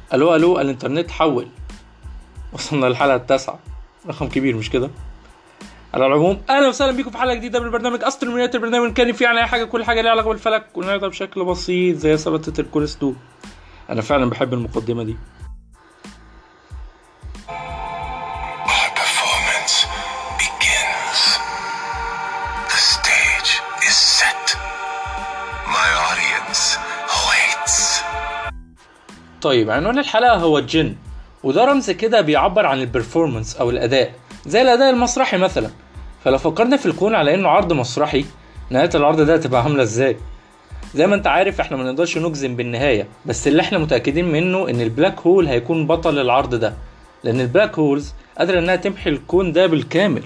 الو الو الانترنت حول وصلنا للحلقه التاسعه رقم كبير مش كده على العموم اهلا وسهلا بيكم في حلقه جديده من برنامج استرونوميات البرنامج كان فيه عن اي حاجه كل حاجه ليها علاقه بالفلك ونعرضها بشكل بسيط زي سلطه الكوليسترول انا فعلا بحب المقدمه دي Our performance begins. The stage is set. My audience awaits. طيب عنوان الحلقة هو الجن وده رمز كده بيعبر عن البرفورمانس أو الأداء زي الأداء المسرحي مثلا فلو فكرنا في الكون على إنه عرض مسرحي نهاية العرض ده هتبقى عاملة إزاي؟ زي ما انت عارف احنا ما نقدرش نجزم بالنهاية بس اللي احنا متأكدين منه ان البلاك هول هيكون بطل العرض ده لان البلاك هولز قادرة انها تمحي الكون ده بالكامل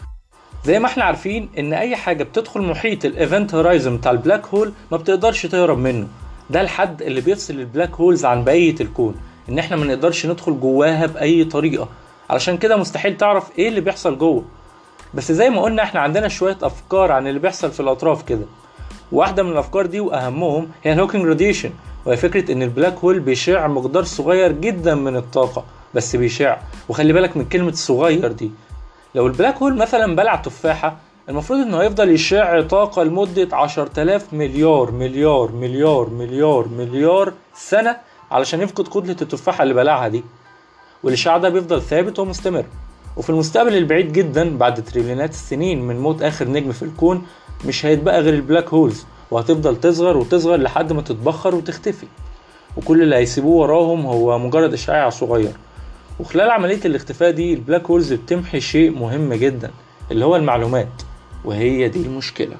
زي ما احنا عارفين ان اي حاجة بتدخل محيط الايفنت هورايزون بتاع البلاك هول ما بتقدرش تهرب منه ده الحد اللي بيفصل البلاك هولز عن بقية الكون ان احنا ما نقدرش ندخل جواها باي طريقة علشان كده مستحيل تعرف ايه اللي بيحصل جوه بس زي ما قلنا احنا عندنا شوية افكار عن اللي بيحصل في الاطراف كده واحدة من الافكار دي واهمهم هي الهوكينج راديشن وهي فكرة ان البلاك هول بيشع مقدار صغير جدا من الطاقة بس بيشع وخلي بالك من كلمة صغير دي لو البلاك هول مثلا بلع تفاحة المفروض انه هيفضل يشع طاقة لمدة 10000 مليار مليار مليار مليار مليار سنة علشان يفقد كتلة التفاحة اللي بلعها دي والإشعاع ده بيفضل ثابت ومستمر وفي المستقبل البعيد جدا بعد تريليونات السنين من موت آخر نجم في الكون مش هيتبقى غير البلاك هولز وهتفضل تصغر وتصغر لحد ما تتبخر وتختفي وكل اللي هيسيبوه وراهم هو مجرد إشعاع صغير وخلال عملية الاختفاء دي البلاك هولز بتمحي شيء مهم جدا اللي هو المعلومات وهي دي المشكلة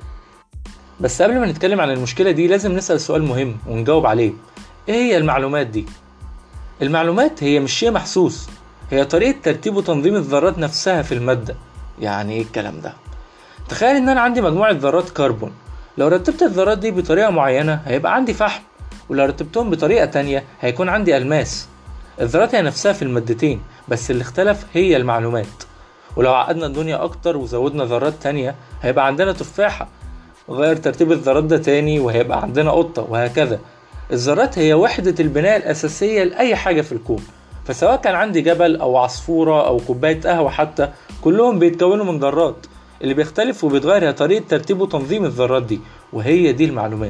بس قبل ما نتكلم عن المشكلة دي لازم نسأل سؤال مهم ونجاوب عليه ايه هي المعلومات دي؟ المعلومات هي مش شيء محسوس هي طريقة ترتيب وتنظيم الذرات نفسها في المادة يعني ايه الكلام ده؟ تخيل ان انا عندي مجموعة ذرات كربون لو رتبت الذرات دي بطريقة معينة هيبقى عندي فحم ولو رتبتهم بطريقة تانية هيكون عندي ألماس الذرات هي نفسها في المادتين بس اللي اختلف هي المعلومات ولو عقدنا الدنيا أكتر وزودنا ذرات تانية هيبقى عندنا تفاحة غير ترتيب الذرات ده تاني وهيبقى عندنا قطة وهكذا الذرات هي وحدة البناء الأساسية لأي حاجة في الكون فسواء كان عندي جبل أو عصفورة أو كوباية قهوة حتى كلهم بيتكونوا من ذرات اللي بيختلف وبيتغير هي طريقة ترتيب وتنظيم الذرات دي وهي دي المعلومات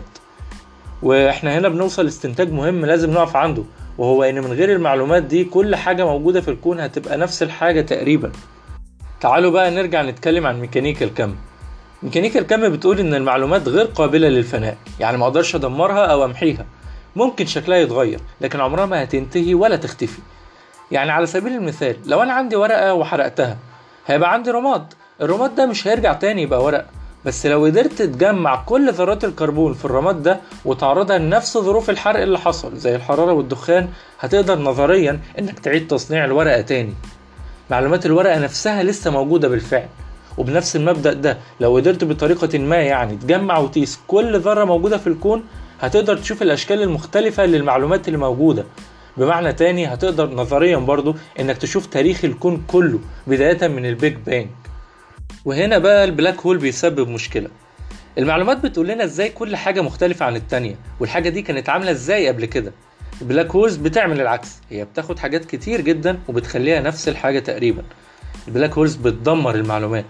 واحنا هنا بنوصل لاستنتاج مهم لازم نقف عنده وهو ان من غير المعلومات دي كل حاجة موجودة في الكون هتبقى نفس الحاجة تقريبا تعالوا بقى نرجع نتكلم عن ميكانيكا الكم ميكانيكا الكم بتقول ان المعلومات غير قابلة للفناء يعني ما اقدرش ادمرها او امحيها ممكن شكلها يتغير لكن عمرها ما هتنتهي ولا تختفي يعني على سبيل المثال لو انا عندي ورقة وحرقتها هيبقى عندي رماد الرماد ده مش هيرجع تاني يبقى ورق بس لو قدرت تجمع كل ذرات الكربون في الرماد ده وتعرضها لنفس ظروف الحرق اللي حصل زي الحرارة والدخان هتقدر نظريا انك تعيد تصنيع الورقة تاني معلومات الورقة نفسها لسه موجودة بالفعل وبنفس المبدأ ده لو قدرت بطريقة ما يعني تجمع وتقيس كل ذرة موجودة في الكون هتقدر تشوف الأشكال المختلفة للمعلومات اللي موجودة بمعنى تاني هتقدر نظريا برضو انك تشوف تاريخ الكون كله بداية من البيج بانج وهنا بقى البلاك هول بيسبب مشكلة المعلومات بتقول لنا ازاي كل حاجة مختلفة عن التانية والحاجة دي كانت عاملة ازاي قبل كده البلاك هولز بتعمل العكس هي بتاخد حاجات كتير جدا وبتخليها نفس الحاجة تقريبا البلاك هولز بتدمر المعلومات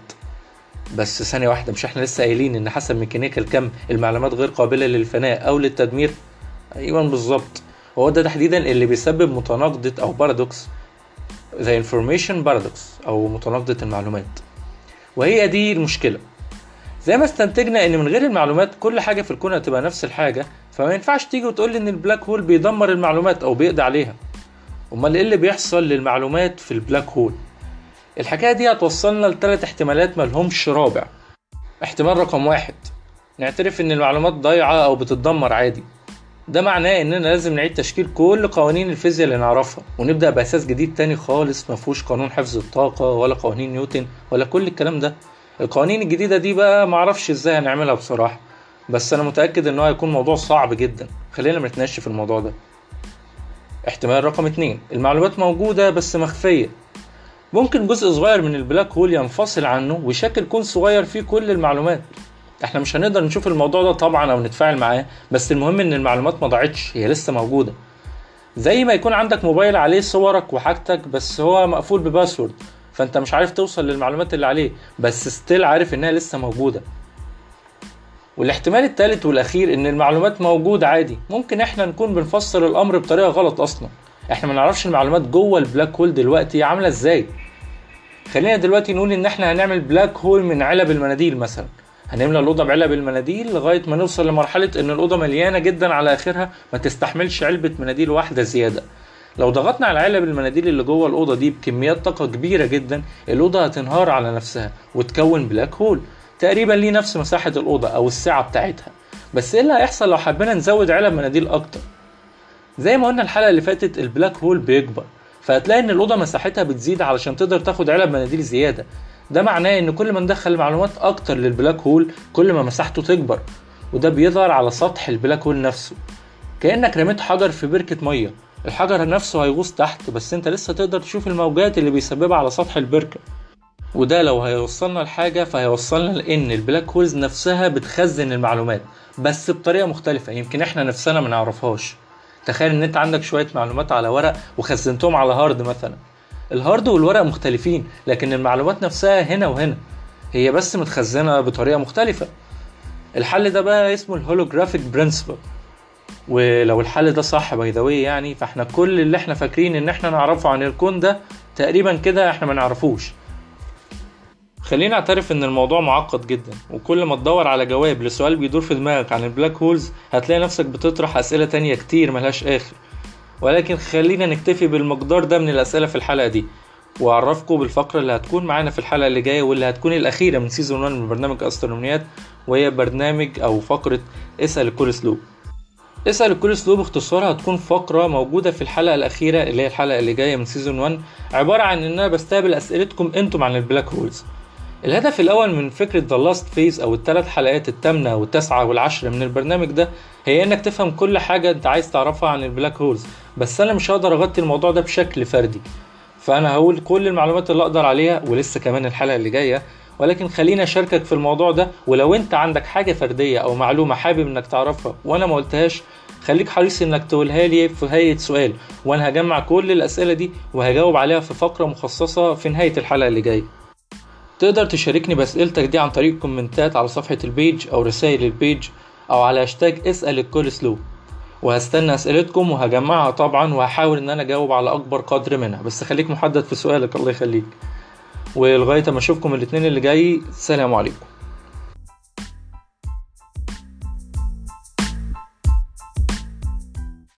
بس ثانية واحدة مش احنا لسه قايلين ان حسب ميكانيكا الكم المعلومات غير قابلة للفناء او للتدمير ايوه بالظبط وهو ده تحديدا اللي بيسبب متناقضة او بارادوكس زي information بارادوكس او متناقضة المعلومات وهي دي المشكلة زي ما استنتجنا ان من غير المعلومات كل حاجة في الكون هتبقى نفس الحاجة فما ينفعش تيجي وتقول لي ان البلاك هول بيدمر المعلومات او بيقضي عليها امال ايه اللي بيحصل للمعلومات في البلاك هول الحكاية دي هتوصلنا لثلاث احتمالات ملهمش رابع احتمال رقم واحد نعترف ان المعلومات ضايعة او بتتدمر عادي ده معناه اننا لازم نعيد تشكيل كل قوانين الفيزياء اللي نعرفها ونبدا باساس جديد تاني خالص ما فيهوش قانون حفظ الطاقه ولا قوانين نيوتن ولا كل الكلام ده القوانين الجديده دي بقى معرفش ازاي هنعملها بصراحه بس انا متاكد ان هو هيكون موضوع صعب جدا خلينا ما نتناقش في الموضوع ده احتمال رقم اتنين المعلومات موجوده بس مخفيه ممكن جزء صغير من البلاك هول ينفصل عنه ويشكل كون صغير فيه كل المعلومات احنا مش هنقدر نشوف الموضوع ده طبعا او نتفاعل معاه بس المهم ان المعلومات ما ضاعتش هي لسه موجوده زي ما يكون عندك موبايل عليه صورك وحاجتك بس هو مقفول بباسورد فانت مش عارف توصل للمعلومات اللي عليه بس ستيل عارف انها لسه موجوده والاحتمال الثالث والاخير ان المعلومات موجوده عادي ممكن احنا نكون بنفسر الامر بطريقه غلط اصلا احنا ما نعرفش المعلومات جوه البلاك هول دلوقتي عامله ازاي خلينا دلوقتي نقول ان احنا هنعمل بلاك هول من علب المناديل مثلا هنملى الاوضه بعلب المناديل لغايه ما نوصل لمرحله ان الاوضه مليانه جدا على اخرها ما تستحملش علبه مناديل واحده زياده لو ضغطنا على علب المناديل اللي جوه الاوضه دي بكميات طاقه كبيره جدا الاوضه هتنهار على نفسها وتكون بلاك هول تقريبا ليه نفس مساحه الاوضه او السعه بتاعتها بس ايه اللي هيحصل لو حبينا نزود علب مناديل اكتر زي ما قلنا الحلقه اللي فاتت البلاك هول بيكبر فهتلاقي ان الاوضه مساحتها بتزيد علشان تقدر تاخد علب مناديل زياده ده معناه ان كل ما ندخل معلومات اكتر للبلاك هول كل ما مساحته تكبر وده بيظهر على سطح البلاك هول نفسه كانك رميت حجر في بركه ميه الحجر نفسه هيغوص تحت بس انت لسه تقدر تشوف الموجات اللي بيسببها على سطح البركه وده لو هيوصلنا لحاجه فهيوصلنا لان البلاك هولز نفسها بتخزن المعلومات بس بطريقه مختلفه يمكن احنا نفسنا ما نعرفهاش تخيل ان انت عندك شويه معلومات على ورق وخزنتهم على هارد مثلا الهارد والورق مختلفين لكن المعلومات نفسها هنا وهنا هي بس متخزنه بطريقه مختلفه الحل ده بقى اسمه الهولوجرافيك برنسبل ولو الحل ده صح باي ذا يعني فاحنا كل اللي احنا فاكرين ان احنا نعرفه عن الكون ده تقريبا كده احنا ما نعرفوش خلينا اعترف ان الموضوع معقد جدا وكل ما تدور على جواب لسؤال بيدور في دماغك عن البلاك هولز هتلاقي نفسك بتطرح اسئلة تانية كتير ملهاش اخر ولكن خلينا نكتفي بالمقدار ده من الاسئلة في الحلقة دي واعرفكم بالفقرة اللي هتكون معانا في الحلقة اللي جاية واللي هتكون الاخيرة من سيزون 1 من برنامج استرونوميات وهي برنامج او فقرة اسأل الكل اسلوب اسأل الكل اسلوب اختصارها هتكون فقرة موجودة في الحلقة الأخيرة اللي هي الحلقة اللي جاية من سيزون 1 عبارة عن إن أنا بستقبل أسئلتكم أنتم عن البلاك هولز الهدف الأول من فكرة ذا لاست فيز أو الثلاث حلقات الثامنة والتاسعة والعشرة من البرنامج ده هي إنك تفهم كل حاجة أنت عايز تعرفها عن البلاك هولز بس أنا مش هقدر أغطي الموضوع ده بشكل فردي فأنا هقول كل المعلومات اللي أقدر عليها ولسه كمان الحلقة اللي جاية ولكن خليني أشاركك في الموضوع ده ولو أنت عندك حاجة فردية أو معلومة حابب إنك تعرفها وأنا ما قلتهاش خليك حريص انك تقولها لي في هيئه سؤال وانا هجمع كل الاسئله دي وهجاوب عليها في فقره مخصصه في نهايه الحلقه اللي جايه تقدر تشاركني باسئلتك دي عن طريق كومنتات على صفحه البيج او رسائل البيج او على هاشتاج اسال الكل اسلوب وهستنى اسئلتكم وهجمعها طبعا وهحاول ان انا اجاوب على اكبر قدر منها بس خليك محدد في سؤالك الله يخليك ولغايه ما اشوفكم الاثنين اللي جاي سلام عليكم